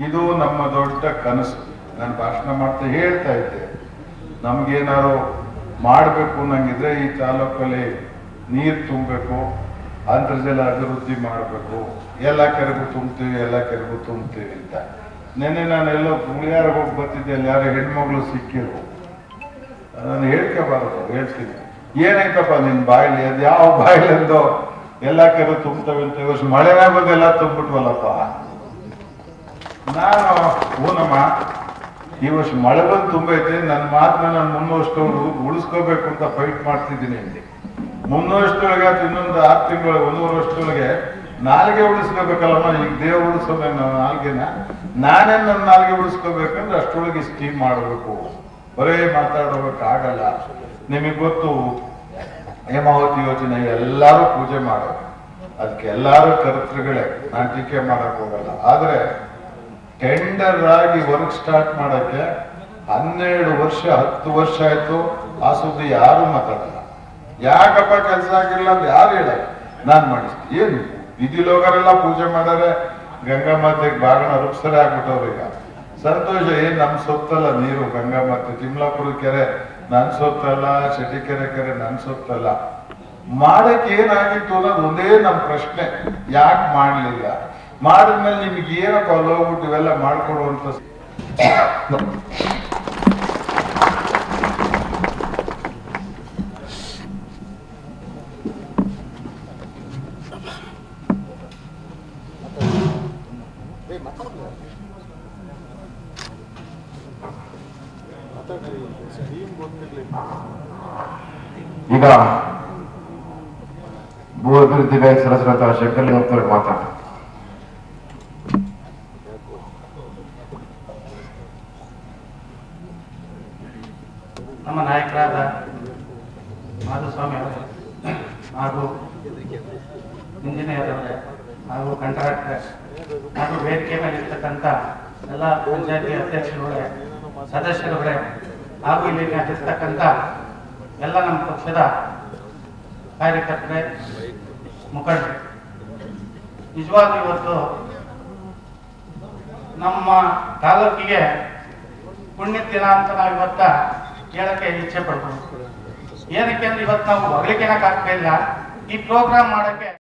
ಇದು ನಮ್ಮ ದೊಡ್ಡ ಕನಸು ನಾನು ಭಾಷಣ ಮಾಡ್ತಾ ಹೇಳ್ತಾ ಇದ್ದೆ ನಮ್ಗೇನಾದ್ರು ಮಾಡಬೇಕು ಅನ್ನಂಗಿದ್ರೆ ಈ ತಾಲೂಕಲ್ಲಿ ನೀರು ತುಂಬಬೇಕು ಅಂತರ್ಜಲ ಅಭಿವೃದ್ಧಿ ಮಾಡಬೇಕು ಎಲ್ಲ ಕೆರೆಗೂ ತುಂಬ್ತೀವಿ ಎಲ್ಲ ಕೆರೆಗೂ ತುಂಬ್ತೀವಿ ಅಂತ ನೆನ್ನೆ ನಾನೆಲ್ಲೋ ಹುಳಿಯಾರಿಗೆ ಹೋಗಿ ಬರ್ತಿದ್ದೆ ಅಲ್ಲಿ ಯಾರೋ ಹೆಣ್ಮಗಳು ಸಿಕ್ಕಿರು ನಾನು ಹೇಳ್ಕೋಬಾರದು ಹೇಳ್ತೀನಿ ಏನಾಯ್ತಪ್ಪ ನಿನ್ ಬಾಯಿಲಿ ಅದು ಯಾವ ಬಾಯಿಲೆಂದೋ ಎಲ್ಲ ಕೆರೆ ತುಂಬ್ತವೆ ಅಂತ ಈ ವರ್ಷ ಮಳೆನೇ ಬಂದೆಲ್ಲ ತುಂಬಿಟ್ವಲ್ಲಪ್ಪ ನಾನು ಹೂನಮ್ಮ ಈ ವರ್ಷ ಮಳೆ ಬಂದು ತುಂಬೈತೆ ನನ್ನ ಮಾತನ್ನ ನಾನು ಮುನ್ನೋಷ್ಟು ಉಳಿಸ್ಕೋಬೇಕು ಅಂತ ಫೈಟ್ ಮಾಡ್ತಿದ್ದೀನಿ ಇಲ್ಲಿ ಮುನ್ನೋಷ್ಟೊಳಗೆ ಅಥವಾ ಇನ್ನೊಂದು ಆರು ತಿಂಗಳು ಒಂದೂವರೆ ವರ್ಷದೊಳಗೆ ನಾಲ್ಗೆ ಉಳಿಸ್ಕೋಬೇಕಲ್ಲಮ್ಮ ಈಗ ದೇವ ಉಳಿಸೋದ ನಾಲ್ಗೆನ ನಾನೇ ನನ್ನ ನಾಲ್ಗೆ ಉಳಿಸ್ಕೋಬೇಕಂದ್ರೆ ಅಷ್ಟೊಳಗೆ ಸ್ಕೀಮ್ ಮಾಡಬೇಕು ಬರೇ ಮಾತಾಡೋಕ್ಕಾಗಲ್ಲ ನಿಮಗೆ ಗೊತ್ತು ಹೇಮಾವತಿ ಯೋಜನೆ ಎಲ್ಲರೂ ಪೂಜೆ ಮಾಡೋದು ಅದಕ್ಕೆ ಎಲ್ಲರೂ ಕರ್ತೃಗಳೇ ನಾನು ಟೀಕೆ ಮಾಡಕ್ ಹೋಗಲ್ಲ ಆದ್ರೆ ಟೆಂಡರ್ ಆಗಿ ವರ್ಕ್ ಸ್ಟಾರ್ಟ್ ಮಾಡಕ್ಕೆ ಹನ್ನೆರಡು ವರ್ಷ ಹತ್ತು ವರ್ಷ ಆಯ್ತು ಆ ಸುದ್ದಿ ಯಾರು ಮಾತಾಡಲ್ಲ ಯಾಕಪ್ಪ ಕೆಲಸ ಆಗಿಲ್ಲ ಅಂತ ಯಾರು ಹೇಳಲ್ಲ ನಾನ್ ಮಾಡಿಸ್ತೀನಿ ಏನು ವಿಧಿಲೋಗರೆಲ್ಲ ಪೂಜೆ ಮಾಡಾರೆ ಗಂಗಾ ಮಾತೆಗೆ ಬಾಗಣ ಅರುಪ್ಸರೆ ಆಗ್ಬಿಟ್ಟವ್ರು ಈಗ ಸಂತೋಷ ಏನ್ ನಮ್ ಸೊತ್ತಲ್ಲ ನೀರು ಗಂಗಾ ಮಾತೆ ತಿಮ್ಲಾಪುರ ಕೆರೆ ನನ್ ಸೊತ್ತಲ್ಲ ಶೆಟ್ಟಿಕೆರೆ ಕೆರೆ ನನ್ ಸೊತ್ತಲ್ಲ ಮಾಡಕ್ ಏನಾಗಿತ್ತು ಅನ್ನೋದು ಒಂದೇ ನಮ್ ಪ್ರಶ್ನೆ ಯಾಕೆ ಮಾಡ್ಲಿಲ್ಲ ಮಾಡಿದ್ಮೇಲೆ ನಿಮ್ಗೆ ಏನಪ್ಪ ಅಲ್ಲಿ ಹೋಗ್ಬಿಟ್ಟು ಇವೆಲ್ಲ ಮಾಡ್ಕೊಡುವಂತ ಈಗ ಭೂ ಅಭಿವೃದ್ಧಿ ಬ್ಯಾಂಕ್ ಸದಸ್ಯರಂತ ಶಂಕರಲಿಂಗಪ್ಪವ್ರಿಗೆ ಮಾತಾಡ ನಮ್ಮ ನಾಯಕರಾದ ಮಾಧುಸ್ವಾಮಿ ಅವರು ಹಾಗೂ ಇಂಜಿನಿಯರ್ ಅವರೇ ಹಾಗೂ ಕಾಂಟ್ರಾಕ್ಟರ್ ಹಾಗೂ ವೇದಿಕೆ ಮೇಲೆ ಇರ್ತಕ್ಕಂಥ ಎಲ್ಲ ಪಂಚಾಯತಿ ಅಧ್ಯಕ್ಷರುಗಳೇ ಸದಸ್ಯರುಗಳೇ ಹಾಗೂ ಇಲ್ಲಿ ಇರ್ತಕ್ಕಂಥ ಎಲ್ಲ ನಮ್ಮ ಪಕ್ಷದ ಕಾರ್ಯಕರ್ತರೇ ಮುಖಂಡರು ನಿಜವಾಗ್ಲೂ ಇವತ್ತು ನಮ್ಮ ತಾಲೂಕಿಗೆ ಪುಣ್ಯ ದಿನ ಅಂತ ನಾವು ಇವತ್ತ ಹೇಳಕ್ಕೆ ಇಚ್ಛೆ ಪಡ್ಬೋದು ಏನಕ್ಕೆ ಅಂದ್ರೆ ಇವತ್ತು ನಾವು ಹೊಗಳಿಕೆನಕ್ ಆಗ್ತಾ ಇಲ್ಲ ಈ ಪ್ರೋಗ್ರಾಮ್ ಮಾಡಕ್ಕೆ